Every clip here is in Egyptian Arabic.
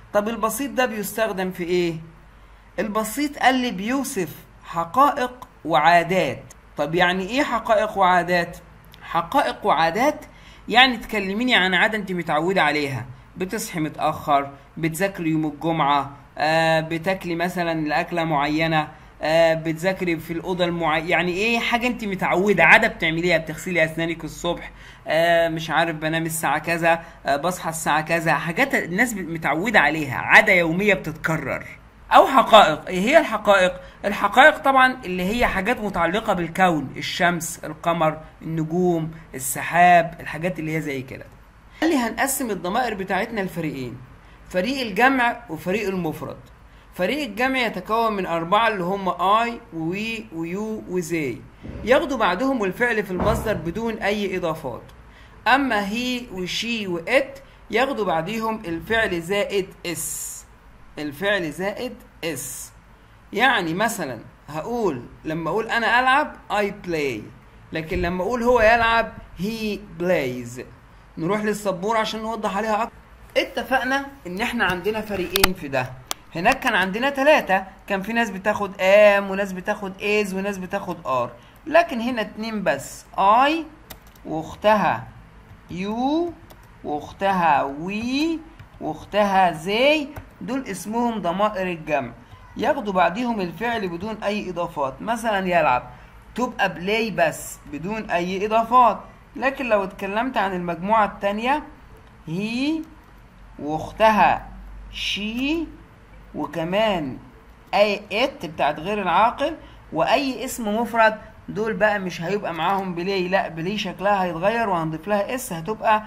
طب البسيط ده بيستخدم في ايه البسيط قال لي بيوصف حقائق وعادات طب يعني ايه حقائق وعادات حقائق وعادات يعني تكلميني عن عادة انت متعودة عليها بتصحي متأخر بتذاكري يوم الجمعة آه بتاكلي مثلا لأكلة معينة آه بتذاكري في الأوضة المعينة يعني ايه حاجة انت متعودة عادة بتعمليها بتغسلي أسنانك الصبح آه مش عارف بنام الساعة كذا آه بصحى الساعة كذا حاجات الناس متعودة عليها عادة يومية بتتكرر او حقائق ايه هي الحقائق الحقائق طبعا اللي هي حاجات متعلقه بالكون الشمس القمر النجوم السحاب الحاجات اللي هي زي كده قال لي هنقسم الضمائر بتاعتنا لفريقين فريق الجمع وفريق المفرد فريق الجمع يتكون من أربعة اللي هم I وي ويو وزي ياخدوا بعدهم الفعل في المصدر بدون أي إضافات أما هي وشي وإت ياخدوا بعديهم الفعل زائد اس الفعل زائد اس يعني مثلا هقول لما اقول انا العب I play لكن لما اقول هو يلعب he plays نروح للسبورة عشان نوضح عليها اكتر اتفقنا ان احنا عندنا فريقين في ده هناك كان عندنا ثلاثة كان في ناس بتاخد ام وناس بتاخد is وناس بتاخد are لكن هنا اتنين بس I واختها you واختها we واختها زي دول اسمهم ضمائر الجمع ياخدوا بعديهم الفعل بدون اي اضافات مثلا يلعب تبقى بلاي بس بدون اي اضافات لكن لو اتكلمت عن المجموعة التانية هي واختها شي وكمان اي ات بتاعت غير العاقل واي اسم مفرد دول بقى مش هيبقى معاهم بلاي لا بلاي شكلها هيتغير وهنضيف لها اس هتبقى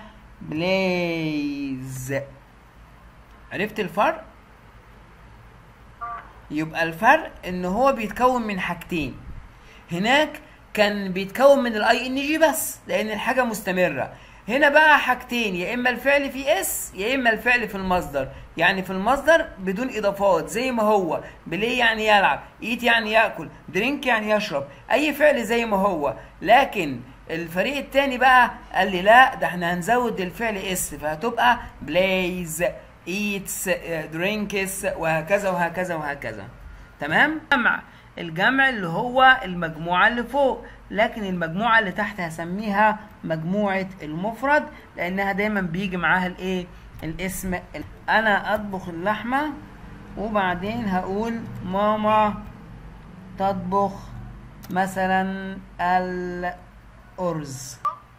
بلايز عرفت الفرق يبقى الفرق ان هو بيتكون من حاجتين هناك كان بيتكون من الاي ان جي بس لان الحاجه مستمره هنا بقى حاجتين يا اما الفعل في اس يا اما الفعل في المصدر يعني في المصدر بدون اضافات زي ما هو بلاي يعني يلعب ايت يعني ياكل درينك يعني يشرب اي فعل زي ما هو لكن الفريق التاني بقى قال لي لا ده احنا هنزود الفعل اس فهتبقى بلايز ايتس درينكس وهكذا وهكذا وهكذا تمام الجمع الجمع اللي هو المجموعة اللي فوق لكن المجموعة اللي تحت هسميها مجموعة المفرد لأنها دايما بيجي معاها الإيه؟ الاسم أنا أطبخ اللحمة وبعدين هقول ماما تطبخ مثلا الأرز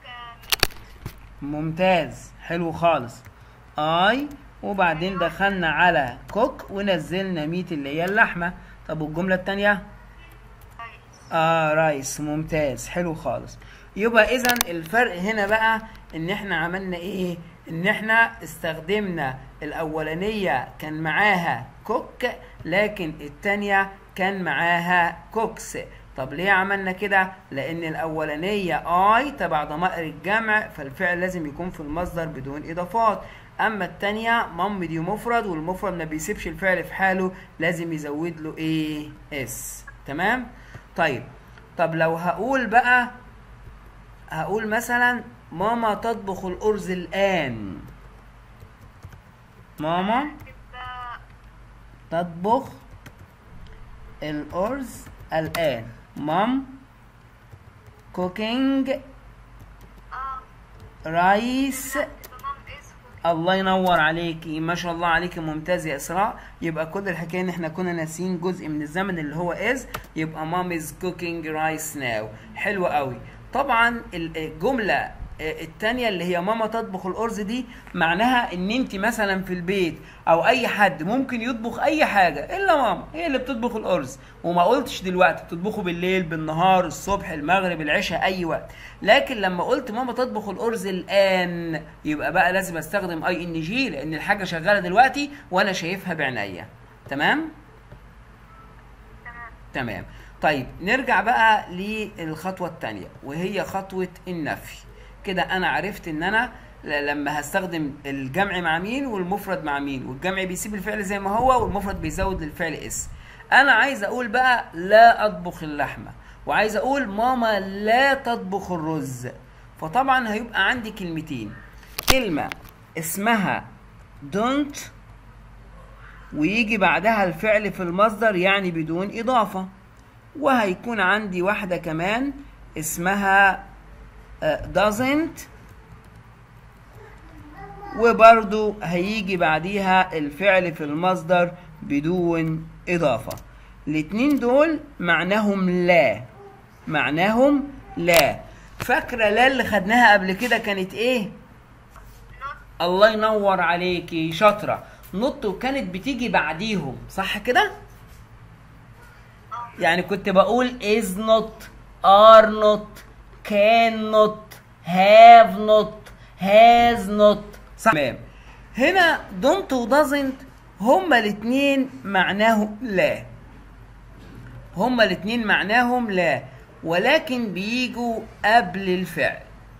ممتاز حلو خالص اي وبعدين دخلنا على كوك ونزلنا ميت اللي هي اللحمه طب والجمله التانية اه رايس ممتاز حلو خالص يبقى اذا الفرق هنا بقى ان احنا عملنا ايه ان احنا استخدمنا الاولانيه كان معاها كوك لكن التانية كان معاها كوكس طب ليه عملنا كده لان الاولانيه اي تبع ضمائر الجمع فالفعل لازم يكون في المصدر بدون اضافات اما التانية مام دي مفرد والمفرد ما بيسيبش الفعل في حاله لازم يزود له ايه اس تمام طيب طب لو هقول بقى هقول مثلا ماما تطبخ الارز الان ماما تطبخ الارز الان مام كوكينج رايس الله ينور عليكي ما شاء الله عليكي ممتاز يا اسراء يبقى كل الحكايه ان احنا كنا ناسيين جزء من الزمن اللي هو از يبقى مام از كوكينج رايس ناو حلو قوي طبعا الجمله التانية اللي هي ماما تطبخ الأرز دي معناها إن أنت مثلا في البيت أو أي حد ممكن يطبخ أي حاجة إلا ماما هي اللي بتطبخ الأرز وما قلتش دلوقتي بتطبخه بالليل بالنهار الصبح المغرب العشاء أي وقت لكن لما قلت ماما تطبخ الأرز الآن يبقى بقى لازم أستخدم أي إن جي لأن الحاجة شغالة دلوقتي وأنا شايفها بعينيا تمام؟ تمام طيب نرجع بقى للخطوة الثانية وهي خطوة النفي كده انا عرفت ان انا لما هستخدم الجمع مع مين والمفرد مع مين والجمع بيسيب الفعل زي ما هو والمفرد بيزود للفعل اس انا عايز اقول بقى لا اطبخ اللحمه وعايز اقول ماما لا تطبخ الرز فطبعا هيبقى عندي كلمتين كلمه اسمها don't ويجي بعدها الفعل في المصدر يعني بدون إضافة وهيكون عندي واحدة كمان اسمها آه، doesn't وبرضو هيجي بعديها الفعل في المصدر بدون إضافة الاتنين دول معناهم لا معناهم لا فاكرة لا اللي خدناها قبل كده كانت ايه الله ينور عليكي شاطرة نط وكانت بتيجي بعديهم صح كده يعني كنت بقول is not are not can not have not has not صح تمام هنا don't و doesn't هما الاتنين معناهم لا هما الاتنين معناهم لا ولكن بيجوا قبل الفعل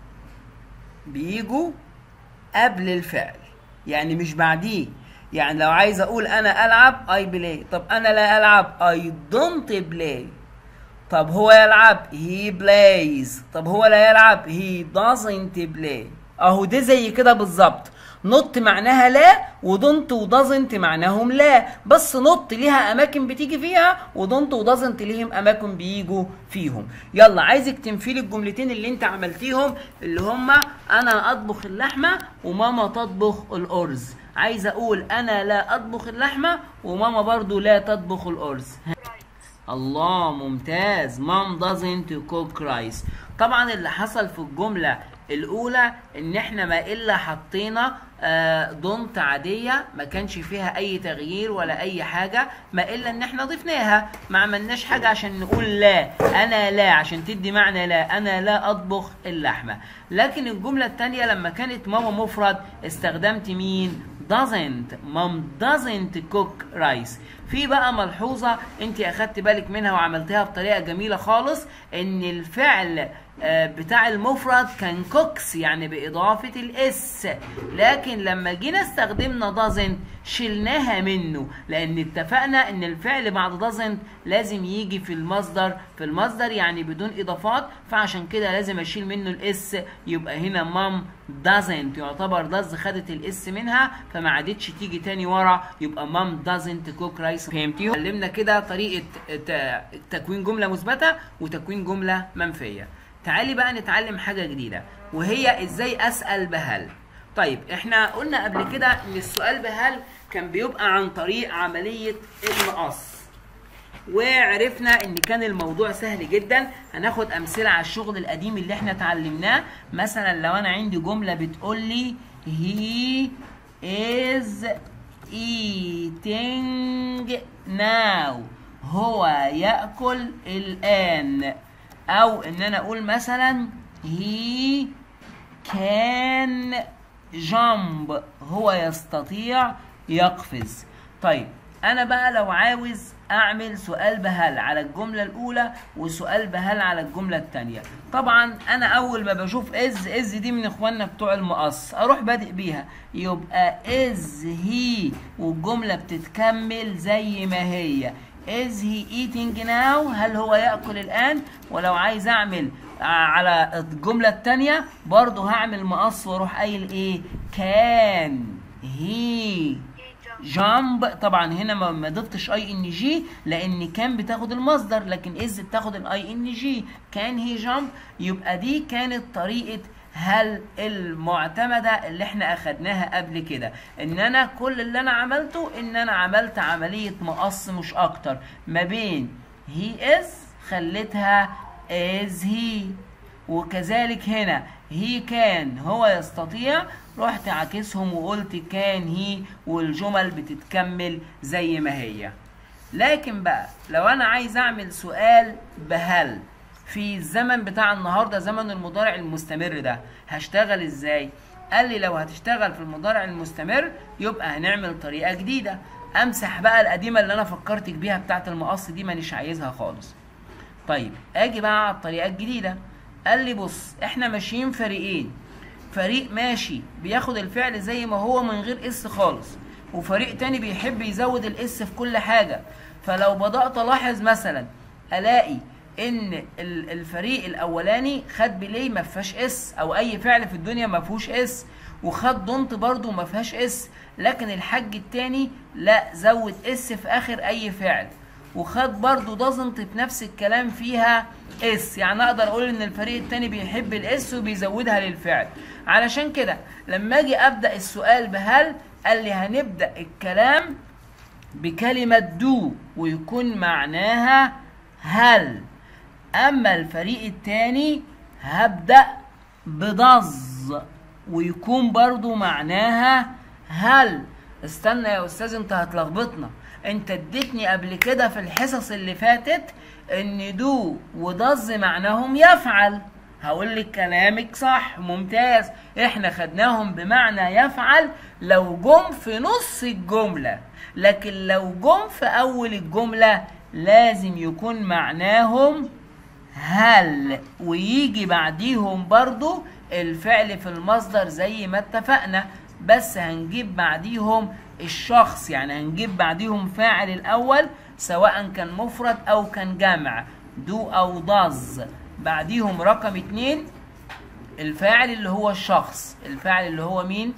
بيجوا قبل الفعل يعني مش بعديه يعني لو عايز اقول انا العب اي بلاي طب انا لا العب اي دونت بلاي طب هو يلعب he plays طب هو لا يلعب he doesn't play اهو ده زي كده بالظبط نوت معناها لا ودونت ودازنت معناهم لا بس نوت ليها اماكن بتيجي فيها ودونت ودازنت ليهم اماكن بيجوا فيهم يلا عايزك تنفيلي الجملتين اللي انت عملتيهم اللي هما انا اطبخ اللحمه وماما تطبخ الارز عايز اقول انا لا اطبخ اللحمه وماما برضو لا تطبخ الارز الله ممتاز مام doesn't cook rice طبعا اللي حصل في الجملة الأولى إن إحنا ما إلا حطينا آه، دونت عادية ما كانش فيها أي تغيير ولا أي حاجة ما إلا إن إحنا ضفناها ما عملناش حاجة عشان نقول لا أنا لا عشان تدي معنى لا أنا لا أطبخ اللحمة لكن الجملة التانية لما كانت ماما مفرد استخدمت مين doesn't مام doesn't cook rice في بقى ملحوظة انت اخدت بالك منها وعملتها بطريقة جميلة خالص ان الفعل آه، بتاع المفرد كان كوكس يعني بإضافة الاس لكن لما جينا استخدمنا doesn't شلناها منه لأن اتفقنا إن الفعل بعد doesn't لازم يجي في المصدر في المصدر يعني بدون إضافات فعشان كده لازم أشيل منه الاس يبقى هنا مام doesn't يعتبر does خدت الاس منها فما عادتش تيجي تاني ورا يبقى مام doesn't cook rice فهمتيهم؟ علمنا كده طريقة ت- تكوين جملة مثبتة وتكوين جملة منفية تعالي بقى نتعلم حاجة جديدة وهي ازاي اسأل بهل طيب احنا قلنا قبل كده ان السؤال بهل كان بيبقى عن طريق عملية المقص وعرفنا ان كان الموضوع سهل جدا هناخد امثله على الشغل القديم اللي احنا اتعلمناه مثلا لو انا عندي جمله بتقول لي he is eating now هو ياكل الان او ان انا اقول مثلا he can jump هو يستطيع يقفز طيب انا بقى لو عاوز اعمل سؤال بهل على الجملة الاولى وسؤال بهل على الجملة التانية طبعا انا اول ما بشوف از از دي من اخواننا بتوع المقص اروح بادئ بيها يبقى از هي والجملة بتتكمل زي ما هي is he eating now هل هو يأكل الآن ولو عايز أعمل آه، على الجملة التانية برضو هعمل مقص واروح قايل ايه كان هي جامب طبعا هنا ما ما ضفتش اي ان جي لان كان بتاخد المصدر لكن از بتاخد الاي ان جي كان هي جامب يبقى دي كانت طريقه هل المعتمدة اللي احنا اخدناها قبل كده ان انا كل اللي انا عملته ان انا عملت عملية مقص مش اكتر ما بين هي از خليتها از هي وكذلك هنا هي كان هو يستطيع رحت عاكسهم وقلت كان هي والجمل بتتكمل زي ما هي لكن بقى لو انا عايز اعمل سؤال بهل في الزمن بتاع النهارده زمن المضارع المستمر ده هشتغل ازاي قال لي لو هتشتغل في المضارع المستمر يبقى هنعمل طريقه جديده امسح بقى القديمه اللي انا فكرتك بيها بتاعه المقص دي مانيش عايزها خالص طيب اجي بقى على الطريقه الجديده قال لي بص احنا ماشيين فريقين فريق ماشي بياخد الفعل زي ما هو من غير اس خالص وفريق تاني بيحب يزود الاس في كل حاجه فلو بدات الاحظ مثلا الاقي ان ال- الفريق الاولاني خد بلاي ما فيهاش اس او اي فعل في الدنيا ما فيهوش اس وخد دونت برضو ما فيهاش اس لكن الحج التاني لا زود اس في اخر اي فعل وخد برضو دازنت في نفس الكلام فيها اس يعني اقدر اقول ان الفريق التاني بيحب الاس وبيزودها للفعل علشان كده لما اجي ابدا السؤال بهل قال لي هنبدا الكلام بكلمه دو ويكون معناها هل اما الفريق التاني هبدا بدز ويكون برضو معناها هل استنى يا استاذ انت هتلخبطنا انت اديتني قبل كده في الحصص اللي فاتت ان دو ودز معناهم يفعل هقول لك كلامك صح ممتاز احنا خدناهم بمعنى يفعل لو جم في نص الجملة لكن لو جم في اول الجملة لازم يكون معناهم هل ويجي بعديهم برضو الفعل في المصدر زي ما اتفقنا بس هنجيب بعديهم الشخص يعني هنجيب بعديهم فاعل الاول سواء كان مفرد او كان جمع دو او ضز بعديهم رقم اتنين الفاعل اللي هو الشخص الفاعل اللي هو مين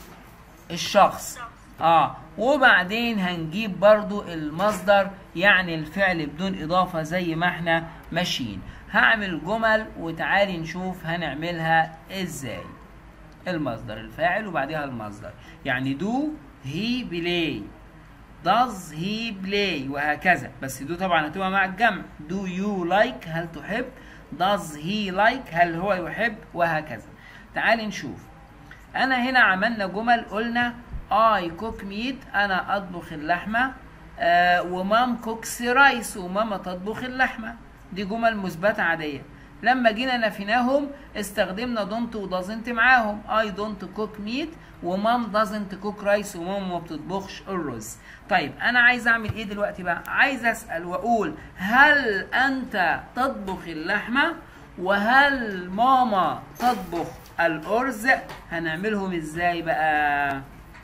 الشخص اه وبعدين هنجيب برضو المصدر يعني الفعل بدون اضافة زي ما احنا ماشيين هعمل جمل وتعالي نشوف هنعملها ازاي المصدر الفاعل وبعدها المصدر يعني دو هي بلاي does he play وهكذا بس دو طبعا هتبقى مع الجمع do you like هل تحب does he like هل هو يحب وهكذا تعال نشوف انا هنا عملنا جمل قلنا I cook meat انا اطبخ اللحمه آه ومام كوكس رايس وماما تطبخ اللحمه دي جمل مثبته عاديه لما جينا نفيناهم استخدمنا دونت ودازنت معاهم اي دونت كوك ميت ومام دازنت كوك رايس وماما ما بتطبخش الرز طيب انا عايز اعمل ايه دلوقتي بقى عايز اسال واقول هل انت تطبخ اللحمه وهل ماما تطبخ الارز هنعملهم ازاي بقى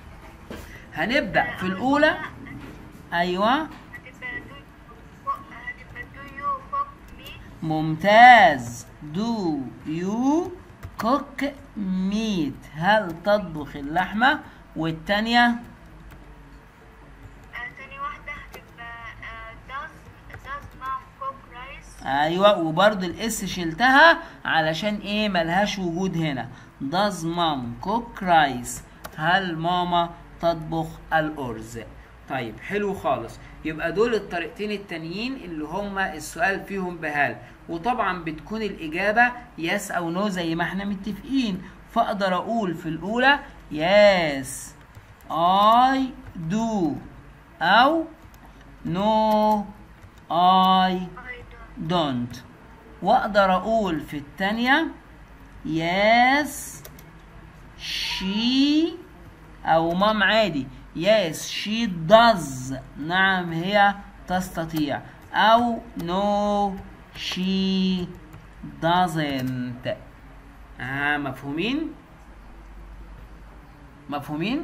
هنبدا في الاولى ايوه هتبقى do هتبقى do you cook meat ممتاز do you cook meat هل تطبخ اللحمة والتانية آه، تاني واحدة هتبقى آه، does does mom cook rice ايوه وبرضه الاس شلتها علشان ايه ملهاش وجود هنا does mom cook rice هل ماما تطبخ الارز طيب حلو خالص يبقى دول الطريقتين التانيين اللي هما السؤال فيهم بهل وطبعا بتكون الاجابه يس او نو زي ما احنا متفقين فاقدر اقول في الاولى يس I do او no I I don't don't واقدر اقول في التانية yes she او مام عادي yes she does نعم هي تستطيع او no she doesn't آه مفهومين مفهومين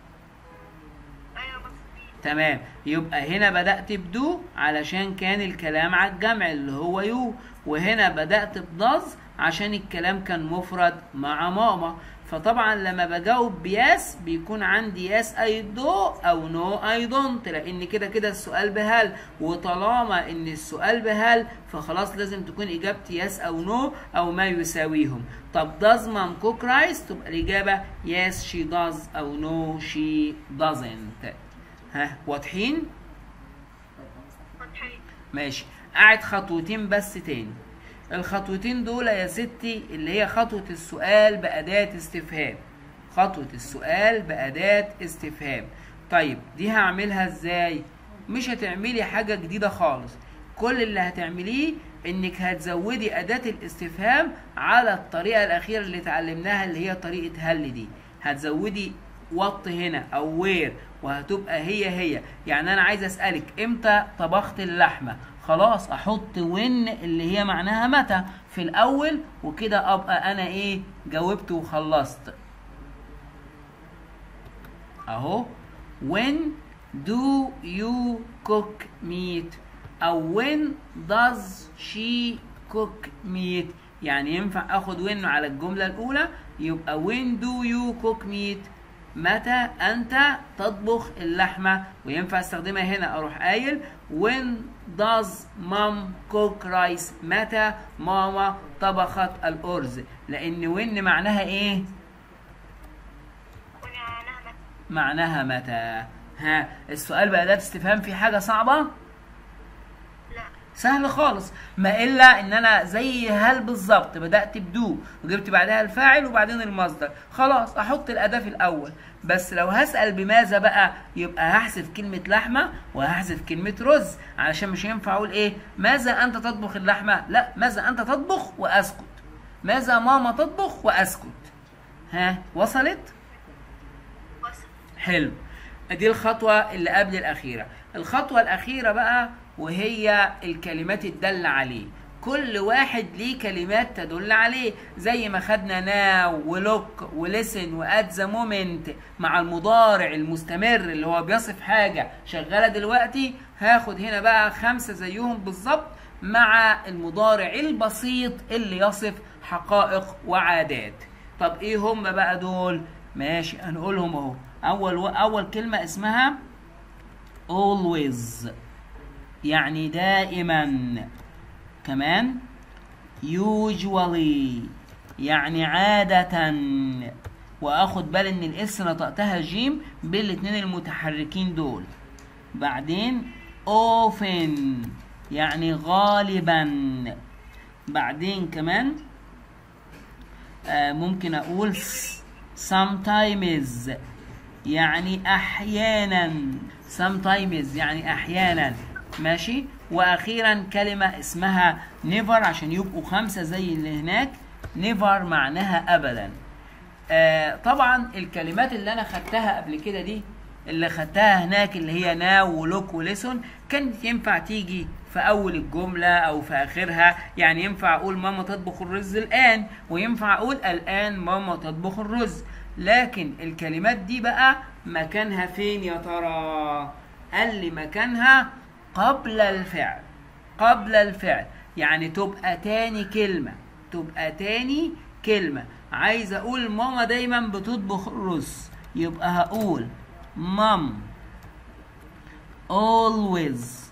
أيوة مفهومين تمام يبقى هنا بدأت بدو علشان كان الكلام على الجمع اللي هو يو وهنا بدأت بدز عشان الكلام كان مفرد مع ماما فطبعا لما بجاوب بياس بيكون عندي ياس اي دو او نو اي دونت لان كده كده السؤال بهل وطالما ان السؤال بهل فخلاص لازم تكون اجابتي ياس او نو او ما يساويهم طب does mom cook rice تبقى الاجابه yes she does او no she doesn't ها واضحين واضحين ماشي قاعد خطوتين بس تاني الخطوتين دول يا ستي اللي هي خطوة السؤال بأداة استفهام خطوة السؤال بأداة استفهام طيب دي هعملها ازاي مش هتعملي حاجة جديدة خالص كل اللي هتعمليه انك هتزودي أداة الاستفهام على الطريقة الأخيرة اللي اتعلمناها اللي هي طريقة هل دي هتزودي وط هنا او وير وهتبقى هي هي يعني انا عايز اسالك امتى طبخت اللحمه خلاص احط وين اللي هي معناها متى في الاول وكده ابقى انا ايه جاوبت وخلصت اهو when do you cook meat او when does she cook meat يعني ينفع اخد when على الجمله الاولى يبقى when do you cook meat متى انت تطبخ اللحمه وينفع استخدمها هنا اروح قايل when does mom cook rice متى ماما طبخت الارز لان when معناها ايه ونعلمها متى معناها متى ها السؤال بقى ده استفهام في حاجه صعبه لا سهل خالص ما الا ان انا زي هل بالظبط بدات بدو وجبت بعدها الفاعل وبعدين المصدر خلاص احط الاداه في الاول بس لو هسال بماذا بقى يبقى هحذف كلمه لحمه وهحذف كلمه رز علشان مش ينفع اقول ايه ماذا انت تطبخ اللحمه لا ماذا انت تطبخ واسكت ماذا ماما تطبخ واسكت ها وصلت وصل حلو دي الخطوة اللي قبل الأخيرة الخطوة الأخيرة بقى وهي الكلمات الدالة عليه كل واحد ليه كلمات تدل عليه زي ما خدنا ناو ولوك ولسن وات ذا مومنت مع المضارع المستمر اللي هو بيصف حاجة شغالة دلوقتي هاخد هنا بقى خمسة زيهم بالظبط مع المضارع البسيط اللي يصف حقائق وعادات طب ايه هم بقى دول ماشي هنقولهم اهو اول اول كلمه اسمها always يعني دائما كمان usually يعني عادة واخد بالي ان الاس نطقتها جيم بالاتنين المتحركين دول بعدين often يعني غالبا بعدين كمان آه ممكن اقول s- sometimes يعني احيانا sometimes يعني احيانا ماشي واخيرا كلمه اسمها never عشان يبقوا خمسه زي اللي هناك never معناها ابدا آه طبعا الكلمات اللي انا خدتها قبل كده دي اللي خدتها هناك اللي هي ناو ولوك وليسون كانت ينفع تيجي في اول الجمله او في اخرها يعني ينفع اقول ماما تطبخ الرز الان وينفع اقول الان ماما تطبخ الرز لكن الكلمات دي بقى مكانها فين يا ترى قال لي مكانها قبل الفعل قبل الفعل يعني تبقى تاني كلمة تبقى تاني كلمة عايز اقول ماما دايما بتطبخ الرز يبقى هقول مام always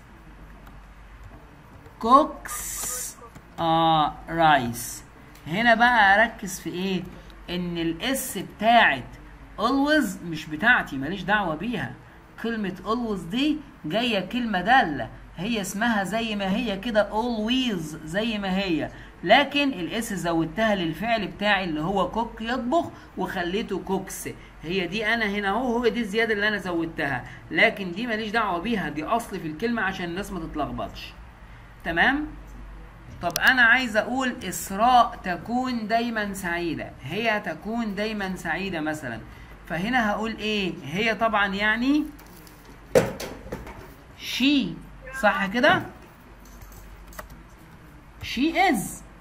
cooks uh, rice هنا بقى اركز في ايه ان الاس بتاعت always مش بتاعتي ماليش دعوه بيها كلمه always دي جايه كلمه داله هي اسمها زي ما هي كده always زي ما هي لكن الاس زودتها للفعل بتاعي اللي هو كوك يطبخ وخليته كوكس هي دي انا هنا اهو هو دي الزياده اللي انا زودتها لكن دي ماليش دعوه بيها دي اصل في الكلمه عشان الناس ما تتلخبطش تمام طب انا عايز اقول اسراء تكون دايما سعيده هي تكون دايما سعيده مثلا فهنا هقول ايه هي طبعا يعني شي صح كده she is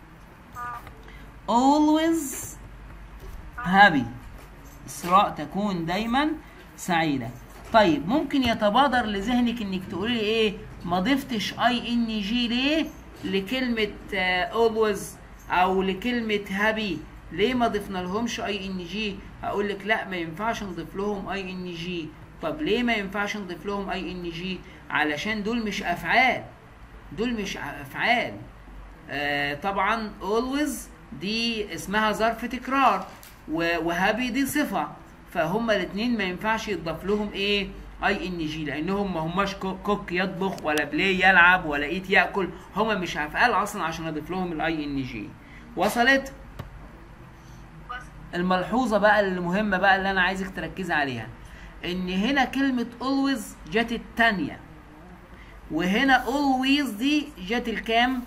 always happy اسراء تكون دايما سعيده طيب ممكن يتبادر لذهنك انك تقولي لي ايه ما ضفتش اي ان جي ليه لكلمه آه، always او لكلمه happy ليه ما ضفنا لهمش اي ان جي هقول لك لا ما ينفعش نضيف لهم اي ان جي طب ليه ما ينفعش نضيف لهم اي ان جي علشان دول مش افعال دول مش افعال آه طبعا always دي اسمها ظرف تكرار و- وهابي دي صفه فهما الاثنين ما ينفعش يضاف لهم ايه اي ان جي لانهم ما هماش كو- كوك يطبخ ولا بلاي يلعب ولا ايت ياكل هما مش افعال اصلا عشان اضيف لهم الاي ان جي وصلت وصل الملحوظه بقى المهمه بقى اللي انا عايزك تركزي عليها ان هنا كلمه always جت التانية وهنا always دي جت الكام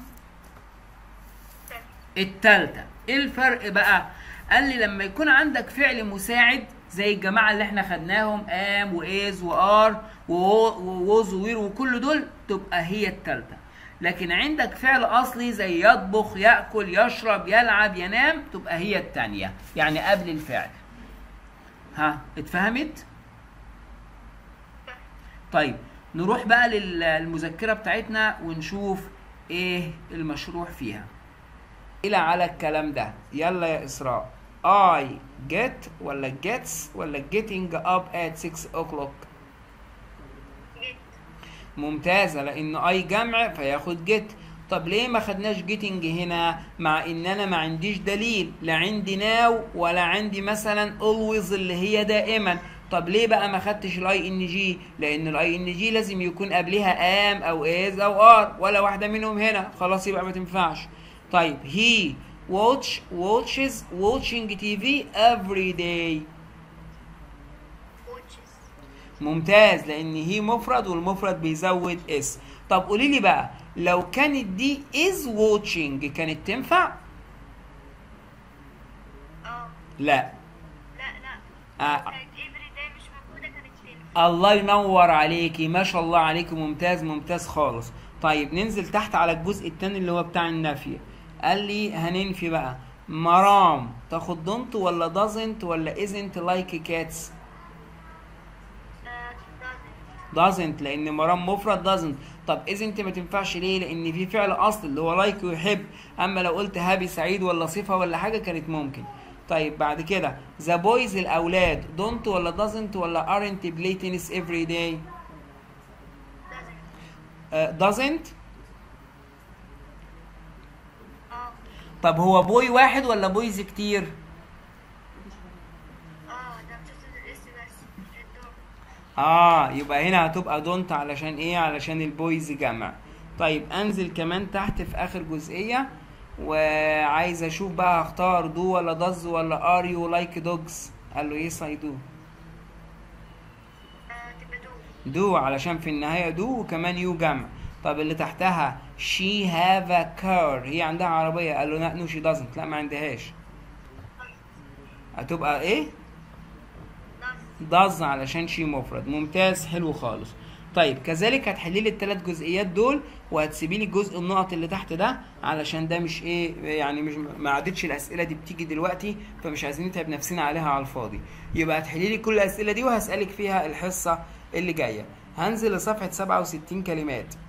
التالتة ايه الفرق بقى قال لي لما يكون عندك فعل مساعد زي الجماعة اللي احنا خدناهم ام واز وار ووز ووير وكل دول تبقى هي التالتة لكن عندك فعل اصلي زي يطبخ ياكل يشرب يلعب ينام تبقى هي التانية يعني قبل الفعل ها اتفهمت طيب نروح بقى للمذكرة بتاعتنا ونشوف ايه المشروع فيها إلى على الكلام ده يلا يا إسراء I get ولا gets ولا getting up at 6 o'clock جيت ممتازة لأن أي جمع فياخد جيت طب ليه ما خدناش جيتنج هنا مع ان انا ما عنديش دليل لا عندي ناو ولا عندي مثلا always اللي هي دائما طب ليه بقى ما خدتش الاي ان جي لان الاي ان جي لازم يكون قبلها ام او از او ار ولا واحده منهم هنا خلاص يبقى ما تنفعش طيب he watch watches watching TV every day ووتشز ممتاز لان هي مفرد والمفرد بيزود اس طب قولي لي بقى لو كانت دي is watching كانت تنفع اه لا لا لا آه. كانت every day مش موجودة كانت تنفع الله ينور عليكي ما شاء الله عليكي ممتاز ممتاز خالص طيب ننزل تحت على الجزء التاني اللي هو بتاع النفي قال لي هننفي بقى مرام تاخد دونت ولا doesn't ولا isn't like cats آه، doesn't doesn't لان مرام مفرد doesn't طب isn't ما تنفعش ليه لان في فعل اصل اللي هو like ويحب اما لو قلت هابي سعيد ولا صفه ولا حاجه كانت ممكن طيب بعد كده the boys الاولاد don't ولا doesn't ولا aren't play tennis every day doesn't uh, doesn't اه طب هو بوي واحد ولا بويز كتير اه ده بتقصد الاس بس الدور اه يبقى هنا هتبقى دونت علشان ايه علشان البويز جمع طيب انزل كمان تحت في اخر جزئيه وعايز اشوف بقى هختار دو ولا دز ولا ار يو لايك دوجز قال له يس اي دو آه، تبقى دور دو علشان في النهايه دو وكمان يو جمع طب اللي تحتها she have a car هي عندها عربيه قال له لا نو شي doesn't لا ما عندهاش هتبقى ايه does does علشان شي مفرد ممتاز حلو خالص طيب كذلك هتحلي لي الثلاث جزئيات دول وهتسيبي لي جزء النقط اللي تحت ده علشان ده مش ايه يعني مش ما عادتش الاسئله دي بتيجي دلوقتي فمش عايزين نتعب نفسنا عليها على الفاضي يبقى هتحلي لي كل الاسئله دي وهسالك فيها الحصه اللي جايه هنزل لصفحه 67 كلمات